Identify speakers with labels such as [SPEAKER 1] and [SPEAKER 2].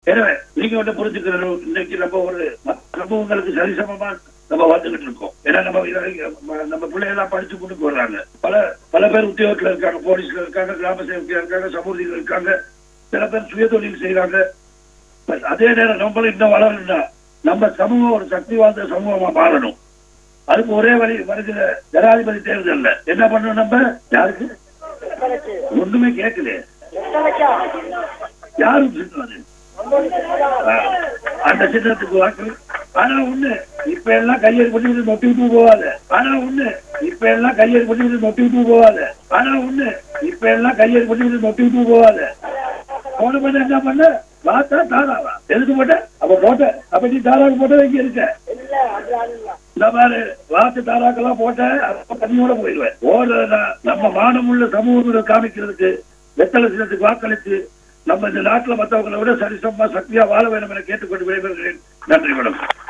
[SPEAKER 1] எனவே நீங்க ஒண்ணு புரிஞ்சுக்கணும் இன்னைக்கு நம்ம ஒரு மத்த சமூகங்களுக்கு சரிசமமா நம்ம வந்துகிட்டு இருக்கோம் ஏன்னா நம்ம இத- ம- நம்ம பிள்ளைகள்லாம் படிச்சு கொண்டு வர்றாங்க பல பல பேர் உத்தியோகத்துல இருக்காங்க போலீஸ்ல இருக்காங்க கிராம சேவக்கியா இருக்காங்க சமூகத்தில் இருக்காங்க சில பேர் சுயதொழில் செய்யறாங்க பட் அதே நேரம் நம்மளும் இன்னும் வளரணும்னா நம்ம சமூகம் ஒரு சக்தி வாய்ந்த சமூகமா மாறணும் அதுக்கு ஒரே வழி வருகிற ஜனாதிபதி தேர்தல்ல என்ன பண்ணணும் நம்ம யாருக்கு ஒண்ணுமே கேட்கலையே யாரும் சின்னம் அது அந்த சின்னத்துக்கு வாக்கு ஆனா ஒண்ணு இப்ப எல்லாம் கையெழு பண்ணிட்டு நொட்டி விட்டு போவாத ஆனா ஒண்ணு இப்ப எல்லாம் கையெழு பண்ணிட்டு நொட்டி விட்டு போவாத ஆனா ஒண்ணு இப்ப எல்லாம் கையெழு பண்ணிட்டு நொட்டி விட்டு போவாத போன பண்ண என்ன பண்ண வாத்தா தாராவா எதுக்கு போட்ட அப்ப போட்ட அப்ப நீ தாராக்கு போட்ட இங்க இருக்க இந்த மாதிரி வாக்கு தாராக்கெல்லாம் போட்ட அப்ப தண்ணியோட போயிடுவேன் ஓடுறதுனா நம்ம மானமுள்ள சமூகங்களை காமிக்கிறதுக்கு வெத்தலை சின்னத்துக்கு வாக்களித்து நம்ம இந்த நாட்டுல மற்றவங்களை விட சரிசமமா சக்தியா வாழ வேண்டும் என கேட்டுக்கொண்டு விடைபெறுகிறேன் நன்றி மேடம்